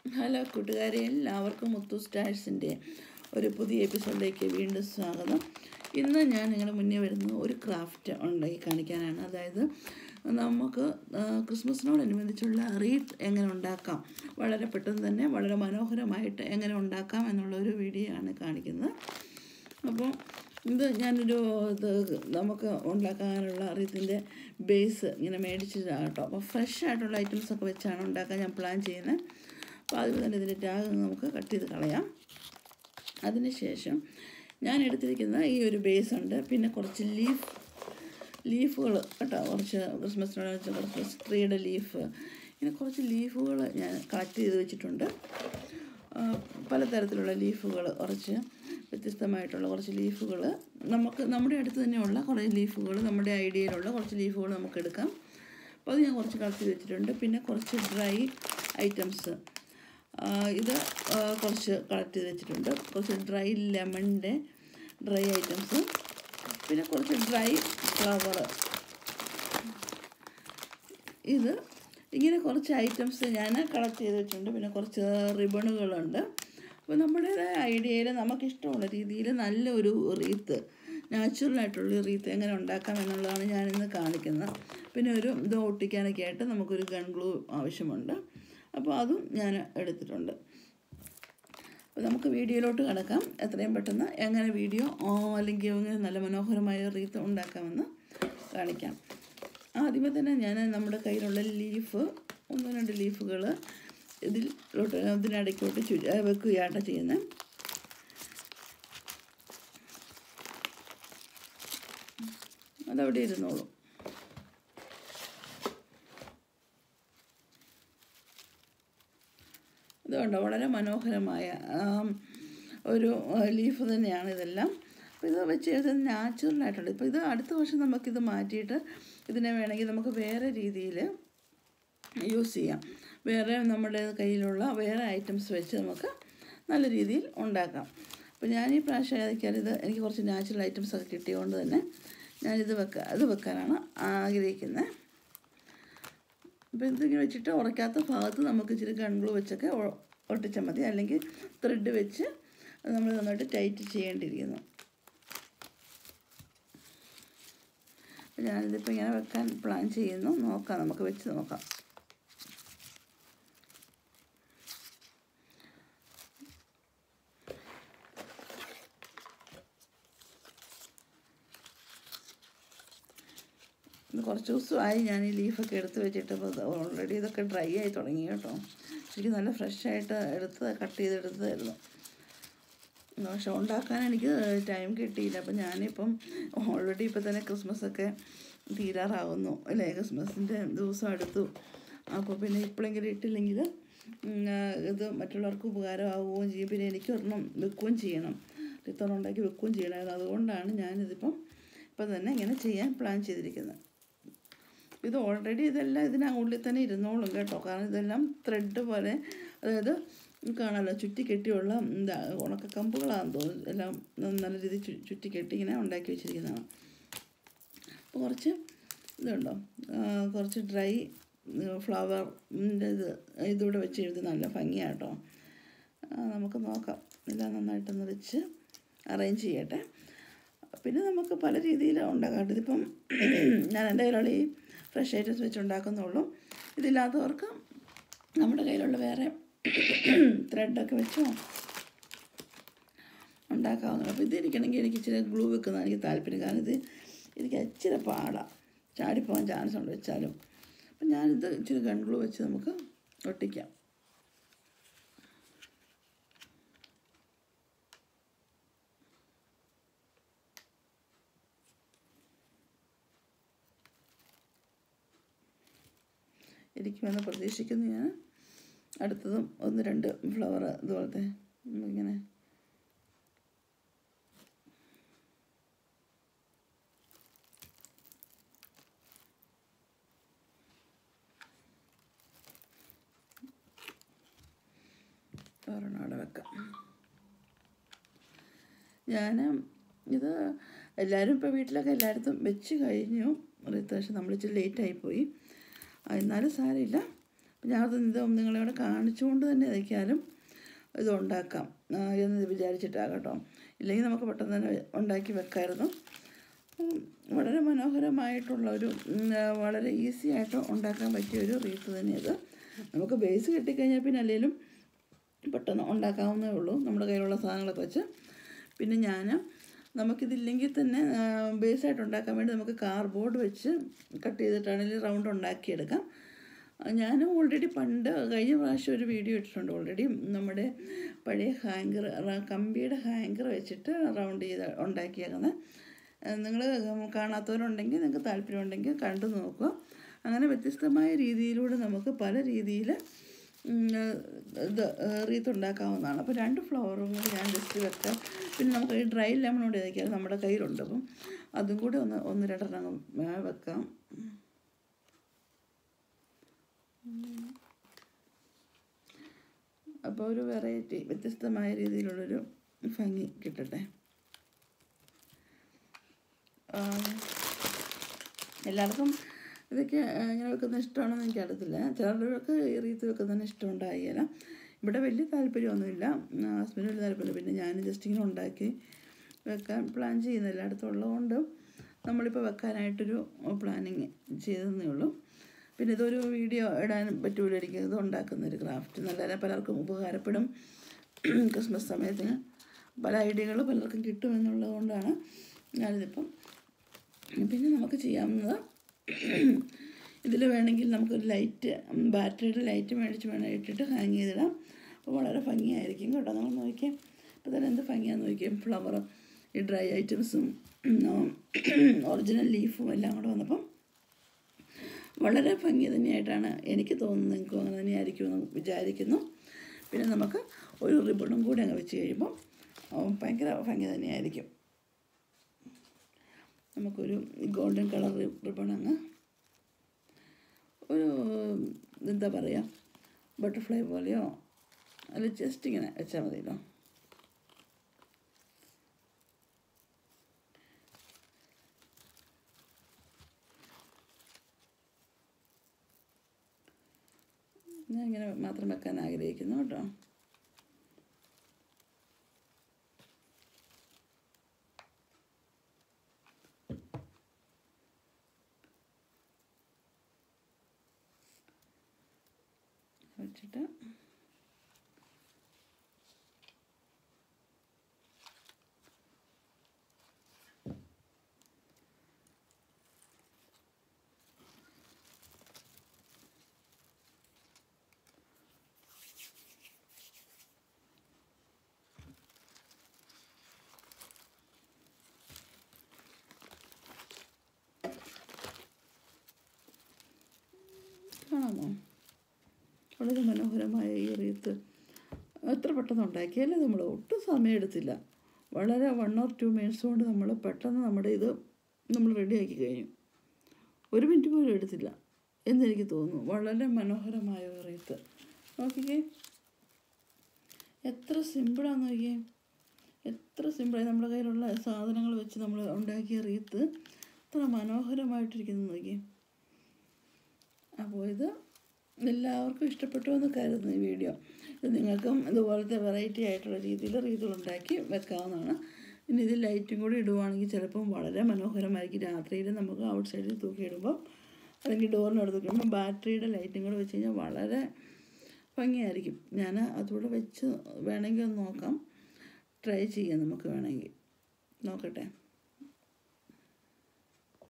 hello കൂട്ടുകാരെ എല്ലാവർക്കും മുത്തു സ്റ്റാഴ്സിൻ്റെ ഒരു പുതിയ എപ്പിസോഡിലേക്ക് വീണ്ടും സ്വാഗതം ഇന്ന് ഞാൻ നിങ്ങളുടെ മുന്നേ വരുന്ന ഒരു ക്രാഫ്റ്റ് ഉണ്ടാക്കി കാണിക്കാനാണ് അതായത് നമുക്ക് ആ, ക്രിസ്മസിനോടനുബന്ധിച്ചുള്ള റീത്ത് എങ്ങനെ ഉണ്ടാക്കാം വളരെ പെട്ടെന്ന് തന്നെ വളരെ മനോഹരമായിട്ട് എങ്ങനെ ഉണ്ടാക്കാം എന്നുള്ള ഒരു വീഡിയോ ആണ് കാണിക്കുന്നത് അപ്പോൾ ഇത് ഞാനൊരു ഇത് നമുക്ക് ഉണ്ടാക്കാനുള്ള റീത്തിൻ്റെ ബേസ് ഇങ്ങനെ മേടിച്ചതാണ് കേട്ടോ അപ്പോൾ ഫ്രഷ് ആയിട്ടുള്ള ഐറ്റംസ് ഒക്കെ വെച്ചാണ് ഉണ്ടാക്കാൻ ഞാൻ പ്ലാൻ ചെയ്യുന്നത് അപ്പോൾ അതുപോലെ തന്നെ ഇതിൻ്റെ ടാഗ് നമുക്ക് കട്ട് ചെയ്ത് കളയാം അതിനുശേഷം ഞാൻ എടുത്തിരിക്കുന്ന ഈ ഒരു ബേസ് ഉണ്ട് പിന്നെ കുറച്ച് ലീഫ് ലീഫുകൾ കേട്ടോ കുറച്ച് ക്രിസ്മസിനോട് വെച്ച ക്രിസ്മസ് ട്രീയുടെ ലീഫ് ഇങ്ങനെ കുറച്ച് ലീഫുകൾ ഞാൻ കളക്ട് ചെയ്ത് വെച്ചിട്ടുണ്ട് ആ, പലതരത്തിലുള്ള ലീഫുകൾ കുറച്ച് വ്യത്യസ്തമായിട്ടുള്ള കുറച്ച് ലീഫുകൾ നമുക്ക് നമ്മുടെ അടുത്ത് തന്നെയുള്ള കുറേ ലീഫുകൾ നമ്മുടെ ഐഡിയയിലുള്ള കുറച്ച് ലീഫുകൾ നമുക്ക് എടുക്കാം അപ്പോൾ അത് ഞാൻ കുറച്ച് കളക്ട് ചെയ്ത് വെച്ചിട്ടുണ്ട് പിന്നെ കുറച്ച് ഡ്രൈ ഐറ്റംസ് ഇത് ആ, കുറച്ച് കളക്ട് ചെയ്ത് വെച്ചിട്ടുണ്ട് കുറച്ച് ഡ്രൈ ലെമണിൻ്റെ ഡ്രൈ ഐറ്റംസ് പിന്നെ കുറച്ച് ഡ്രൈ ഫ്ലവർ ഇത് ഇങ്ങനെ കുറച്ച് ഐറ്റംസ് ഞാൻ കളക്ട് ചെയ്ത് വെച്ചിട്ടുണ്ട് പിന്നെ കുറച്ച് റിബണുകളുണ്ട് അപ്പോൾ നമ്മുടേതായ ഐഡിയയിൽ നമുക്കിഷ്ടമുള്ള രീതിയിൽ നല്ലൊരു റീത്ത് നാച്ചുറലായിട്ടുള്ള റീത്ത് എങ്ങനെ ഉണ്ടാക്കാം എന്നുള്ളതാണ് ഞാനിന്ന് കാണിക്കുന്നത് പിന്നെ ഒരു ഇത് ഒട്ടിക്കാനൊക്കെ ആയിട്ട് നമുക്കൊരു ഗൺ ഗ്ലൂ ആവശ്യമുണ്ട് അപ്പോൾ അതും ഞാൻ എടുത്തിട്ടുണ്ട് അപ്പോൾ നമുക്ക് വീഡിയോയിലോട്ട് കിടക്കാം എത്രയും പെട്ടെന്ന് എങ്ങനെ വീഡിയോ അല്ലെങ്കിൽ എങ്ങനെ നല്ല മനോഹരമായ റീത്ത് ഉണ്ടാക്കാമെന്ന് കാണിക്കാം ആദ്യമേ തന്നെ ഞാൻ നമ്മുടെ കയ്യിലുള്ള ലീഫ് ഒന്ന് രണ്ട് ലീഫുകൾ ഇതിലോട്ട് ഇതിനിടയ്ക്കോട്ട് ചു വെക്കുകയാണ് ചെയ്യുന്നത് അതവിടെ ഇരുന്നോളും ഇതുകൊണ്ട് വളരെ മനോഹരമായ ആം, ഒരു ആ, ലീഫ് തന്നെയാണ് ഇതെല്ലാം അപ്പോൾ ഇത് വെച്ച് ഇത് നാച്ചുറലായിട്ടുള്ളത് ഇപ്പോൾ ഇത് അടുത്ത വർഷം നമുക്കിത് മാറ്റിയിട്ട് ഇതിനെ വേണമെങ്കിൽ നമുക്ക് വേറെ രീതിയിൽ യൂസ് ചെയ്യാം വേറെ നമ്മുടെ കയ്യിലുള്ള വേറെ ഐറ്റംസ് വെച്ച് നമുക്ക് നല്ല രീതിയിൽ ഉണ്ടാക്കാം അപ്പോൾ ഞാൻ ഈ പ്രാവശ്യം ഏതൊക്കെയാണ് ഇത് എനിക്ക് കുറച്ച് നാച്ചുറൽ ഐറ്റംസ് ഒക്കെ കിട്ടിയതുകൊണ്ട് തന്നെ ഞാനിത് വെക്ക ഇത് വെക്കാനാണ് ആഗ്രഹിക്കുന്നത് അപ്പോൾ ഇതിങ്ങനെ വെച്ചിട്ട് ഉറക്കാത്ത ഭാഗത്ത് നമുക്ക് ഇച്ചിരി ഗൺഗ്ലൂ വെച്ചൊക്കെ ഒ- ഒട്ടിച്ചാൽ മതി അല്ലെങ്കിൽ ത്രെഡ് വെച്ച് അത് നമ്മൾ നന്നായിട്ട് ടൈറ്റ് ചെയ്യേണ്ടിയിരിക്കുന്നു അപ്പോൾ ഞാനിതിപ്പോൾ ഇങ്ങനെ വെക്കാൻ പ്ലാൻ ചെയ്യുന്നു നോക്കാം നമുക്ക് വെച്ച് നോക്കാം ഇത് കുറച്ച് ദിവസമായി ഞാൻ ഈ ലീഫൊക്കെ എടുത്ത് വെച്ചിട്ട് ഇപ്പോൾ ഓൾറെഡി ഇതൊക്കെ ഡ്രൈ ആയി തുടങ്ങി കേട്ടോ ശരിക്കും നല്ല ഫ്രഷായിട്ട് എടുത്ത് കട്ട് ചെയ്തെടുത്തതായിരുന്നു പക്ഷെ ഉണ്ടാക്കാൻ എനിക്ക് ടൈം കിട്ടിയില്ല അപ്പം ഞാനിപ്പം ഓൾറെഡി ഇപ്പം തന്നെ ക്രിസ്മസ് ഒക്കെ തീരാറാവുന്നു അല്ലേ ക്രിസ്മസിൻ്റെ ദിവസം അടുത്തു അപ്പോൾ പിന്നെ ഇപ്പോഴെങ്കിലും ഇട്ടില്ലെങ്കിൽ ഉം, ആ, ഇത് മറ്റുള്ളവർക്ക് ഉപകാരമാവുകയും ചെയ്യും പിന്നെ എനിക്ക് ഒരെണ്ണം വെക്കുകയും ചെയ്യണം ഇത്തവണ ഉണ്ടാക്കി വെക്കുകയും ചെയ്യണമായിരുന്നു അതുകൊണ്ടാണ് ഞാനിതിപ്പം ഇപ്പം തന്നെ ഇങ്ങനെ ചെയ്യാൻ പ്ലാൻ ചെയ്തിരിക്കുന്നത് ഇത് ഓൾറെഡി ഇതെല്ലാം ഇതിനുള്ളിൽ തന്നെ ഇരുന്നോളും കേട്ടോ കാരണം ഇതെല്ലാം ത്രെഡ് പോലെ അതായത് കാണാമല്ലോ ചുറ്റി കെട്ടിയുള്ള എന്താ ഉണക്ക കമ്പുകളാണെന്ന് തോന്നുന്നു എല്ലാം നല്ല രീതിയിൽ ചു- ചുറ്റി കെട്ടി ഇങ്ങനെ ഉണ്ടാക്കി വെച്ചിരിക്കുന്നതാണ് അപ്പോൾ കുറച്ച് ഇതുണ്ടോ ആ, കുറച്ച് ഡ്രൈ ഫ്ലവറിൻ്റെ ഇത് ഇതിവിടെ വെച്ച് എഴുതി നല്ല ഭംഗിയാട്ടോ ആ, നമുക്ക് നോക്കാം എല്ലാം നന്നായിട്ടൊന്ന് വെച്ച് അറേഞ്ച് ചെയ്യട്ടെ പിന്നെ നമുക്ക് പല രീതിയിൽ ഉണ്ടാക്കാം ഇതിപ്പം ഞാൻ എൻ്റെ കയ്യിലുള്ള ഈ ഫ്രഷ് ഐറ്റംസ് വെച്ച് ഉണ്ടാക്കുന്നുള്ളൂ ഇതില്ലാത്തവർക്ക് നമ്മുടെ കയ്യിലുള്ള വേറെ ത്രെഡൊക്കെ വെച്ചോ ഉണ്ടാക്കാവുന്നതാണ് അപ്പോൾ ഇതിരിക്കണമെങ്കിൽ എനിക്ക് ഇച്ചിരി ഗ്ലൂ വെക്കുന്ന എനിക്ക് താല്പര്യം കാരണം ഇത് എനിക്ക് ഇച്ചിരി പാടാണ് ചാടിപ്പോകാൻ ചാൻസ് ഉണ്ട് വെച്ചാലും അപ്പം ഞാനിത് ഇച്ചിരി ഗൺ ഗ്ലൂ വെച്ച് നമുക്ക് ഒട്ടിക്കാം ഇരിക്കുമെന്ന് പ്രതീക്ഷിക്കുന്നു ഞാൻ അടുത്തതും ഒന്ന് രണ്ട് ഫ്ലവർ ഇതുപോലത്തെ ഇങ്ങനെ ഒരെണ്ണം അവിടെ വെക്കാം ഞാൻ ഇത് എല്ലാവരും ഇപ്പോൾ വീട്ടിലൊക്കെ എല്ലായിടത്തും വെച്ച് കഴിഞ്ഞു ഒരു പക്ഷേ നമ്മൾ ഇച്ചിരി ലേറ്റായിപ്പോയി ആ, എന്നാലും സാരമില്ല അപ്പം ഞാൻ അത് ഇത് നിങ്ങളെ ഇവിടെ കാണിച്ചുകൊണ്ട് തന്നെ ഇതൊക്കെയാലും ഇത് ഉണ്ടാക്കാം ആ, എന്ന് വിചാരിച്ചിട്ടാണ് കേട്ടോ ഇല്ലെങ്കിൽ നമുക്ക് പെട്ടെന്ന് തന്നെ ഉണ്ടാക്കി വെക്കായിരുന്നു ഉം, വളരെ മനോഹരമായിട്ടുള്ള ഒരു ഉം, ആ, വളരെ ഈസി ആയിട്ട് ഉണ്ടാക്കാൻ പറ്റിയ ഒരു റീത്ത് തന്നെ ഇത് നമുക്ക് ബേസ് കിട്ടിക്കഴിഞ്ഞാൽ പിന്നെ അല്ലെങ്കിലും പെട്ടെന്ന് ഉണ്ടാക്കാവുന്നേ ഉള്ളൂ നമ്മുടെ കയ്യിലുള്ള സാധനങ്ങളൊക്കെ വെച്ച് പിന്നെ ഞാൻ നമുക്കിതില്ലെങ്കിൽ തന്നെ ബേസായിട്ട് ഉണ്ടാക്കാൻ വേണ്ടി നമുക്ക് കാർബോർഡ് വെച്ച് കട്ട് ചെയ്തിട്ടാണെങ്കിൽ റൗണ്ട് ഉണ്ടാക്കിയെടുക്കാം ഞാൻ ഓൾറെഡി പണ്ട് കഴിഞ്ഞ പ്രാവശ്യം ഒരു വീഡിയോ ഇട്ടിട്ടുണ്ട് ഓൾറെഡി നമ്മുടെ പഴയ ഹാങ്കർ കമ്പിയുടെ ഹാങ്കർ വെച്ചിട്ട് റൗണ്ട് ചെയ്ത് ഉണ്ടാക്കിയേക്കുന്നത് നിങ്ങൾ കാണാത്തവരുണ്ടെങ്കിൽ നിങ്ങൾക്ക് താല്പര്യമുണ്ടെങ്കിൽ കണ്ടു നോക്കുക അങ്ങനെ വ്യത്യസ്തമായ രീതിയിലൂടെ നമുക്ക് പല രീതിയിൽ ഇത് റീത്ത് ഉണ്ടാക്കാവുന്നതാണ് അപ്പോൾ രണ്ട് ഫ്ലവറും കൂടി ഞാൻ ജസ്റ്റ് വെക്കാം പിന്നെ നമുക്ക് ഈ ഡ്രൈ ലെമൺ കൂടി ഇതൊക്കെയാണ് നമ്മുടെ കയ്യിലുണ്ട് അപ്പം അതും കൂടി ഒന്ന് ഒന്ന് രണ്ടെണ്ണം അങ്ങ് വെക്കാം അപ്പോൾ ഒരു വെറൈറ്റി വ്യത്യസ്തമായ രീതിയിലുള്ളൊരു ഭംഗി കിട്ടട്ടെ ആ, എല്ലാവർക്കും ഇതൊക്കെ ആ, ഇങ്ങനെ വെക്കുന്ന ഇഷ്ടമാണെന്ന് എനിക്ക് അറിയത്തില്ല ചിലർക്ക് ഈ റീത്ത് വെക്കുന്നതിന് ഇഷ്ടമുണ്ടായില്ല ഇവിടെ വലിയ താല്പര്യമൊന്നുമില്ല ഹസ്ബൻഡ് വലിയ താല്പര്യമില്ല പിന്നെ ഞാൻ ജസ്റ്റ് ഇങ്ങനെ ഉണ്ടാക്കി വെക്കാൻ പ്ലാൻ ചെയ്യുന്ന എല്ലായിടത്തും ഉള്ളതുകൊണ്ട് നമ്മളിപ്പോൾ വെക്കാനായിട്ടൊരു പ്ലാനിങ് ചെയ്തതേ ഉള്ളൂ പിന്നെ ഇതൊരു വീഡിയോ ഇടാൻ പറ്റൂലായിരിക്കും ഇത് ഉണ്ടാക്കുന്നൊരു ക്രാഫ്റ്റ് നല്ല പലർക്കും ഉപകാരപ്പെടും ക്രിസ്മസ് സമയത്തിന് പല ഐഡിയകൾ പലർക്കും കിട്ടുമെന്നുള്ളത് കൊണ്ടാണ് ഞാനിതിപ്പം പിന്നെ നമുക്ക് ചെയ്യാവുന്നത് ഇതിൽ വേണമെങ്കിൽ നമുക്കൊരു ലൈറ്റ് ബാറ്ററിയുടെ ലൈറ്റ് മേടിച്ച് വേണം ഇട്ടിട്ട് ഹാങ് ചെയ്തിടാം അപ്പോൾ വളരെ ഭംഗിയായിരിക്കും കേട്ടോ നമ്മൾ നോക്കിയാൽ ഇപ്പോൾ തന്നെ എന്ത് ഭംഗിയാന്ന് നോക്കിയാൽ ഫ്ലവർ ഈ ഡ്രൈ ഐറ്റംസും ഒറിജിനൽ ലീഫും എല്ലാം കൂടെ വന്നപ്പം വളരെ ഭംഗി തന്നെയായിട്ടാണ് എനിക്ക് തോന്നുന്നത് നിങ്ങൾക്കും അങ്ങനെ തന്നെയായിരിക്കുമെന്ന് വിചാരിക്കുന്നു പിന്നെ നമുക്ക് ഒരു റിബണും കൂടി അങ്ങ് വെച്ച് കഴിയുമ്പോൾ ഭയങ്കര ഭംഗി തന്നെയായിരിക്കും നമുക്കൊരു ഗോൾഡൻ കളർ റിബൺ അങ്ങ് ഒരു എന്താ പറയുക ബട്ടർഫ്ലൈ പോലെയോ അല്ല ജസ്റ്റ് ഇങ്ങനെ വെച്ചാൽ മതിയല്ലോ ഞാൻ ഇങ്ങനെ മാത്രം വെക്കാൻ ആഗ്രഹിക്കുന്നു കേട്ടോ വെച്ചിട്ട് കാണാമോ വളരെ മനോഹരമായ ഈ റീത്ത് എത്ര പെട്ടെന്ന് ഉണ്ടാക്കിയാലേ നമ്മൾ ഒട്ടും സമയമെടുത്തില്ല വളരെ വൺ ഓർ ടു മിനിറ്റ്സ് കൊണ്ട് നമ്മൾ പെട്ടെന്ന് നമ്മുടെ ഇത് നമ്മൾ റെഡിയാക്കി കഴിഞ്ഞു ഒരു മിനിറ്റ് പോലും എടുത്തില്ല എന്നെനിക്ക് തോന്നുന്നു വളരെ മനോഹരമായ ഒരു റീത്ത് നോക്കിക്കേ എത്ര സിമ്പിളാന്ന് നോക്കിയേ എത്ര സിമ്പിളായി നമ്മുടെ കയ്യിലുള്ള സാധനങ്ങൾ വെച്ച് നമ്മൾ ഉണ്ടാക്കിയ റീത്ത് എത്ര മനോഹരമായിട്ടിരിക്കുന്നു നോക്കിയേ അപ്പോൾ ഇത് എല്ലാവർക്കും ഇഷ്ടപ്പെട്ടു എന്ന് കരുതുന്നു ഈ വീഡിയോ ഇത് നിങ്ങൾക്കും ഇതുപോലത്തെ വെറൈറ്റി ആയിട്ടുള്ള രീതിയിൽ റീതുകൾ ഉണ്ടാക്കി വെക്കാവുന്നതാണ് ഇനി ഇതിൽ ലൈറ്റും കൂടി ഇടുവാണെങ്കിൽ ചിലപ്പം വളരെ മനോഹരമായിരിക്കും രാത്രിയിൽ നമുക്ക് ഔട്ട് സൈഡിൽ തൂക്കിയിടുമ്പോൾ അല്ലെങ്കിൽ ഡോറിനടുത്ത് തൂക്കിയിടുമ്പോൾ ബാറ്ററിയുടെ ലൈറ്റും കൂടെ വെച്ച് കഴിഞ്ഞാൽ വളരെ ഭംഗിയായിരിക്കും ഞാൻ അതുകൂടെ വെച്ച് വേണമെങ്കിൽ ഒന്ന് നോക്കാം ട്രൈ ചെയ്യാം നമുക്ക് വേണമെങ്കിൽ നോക്കട്ടെ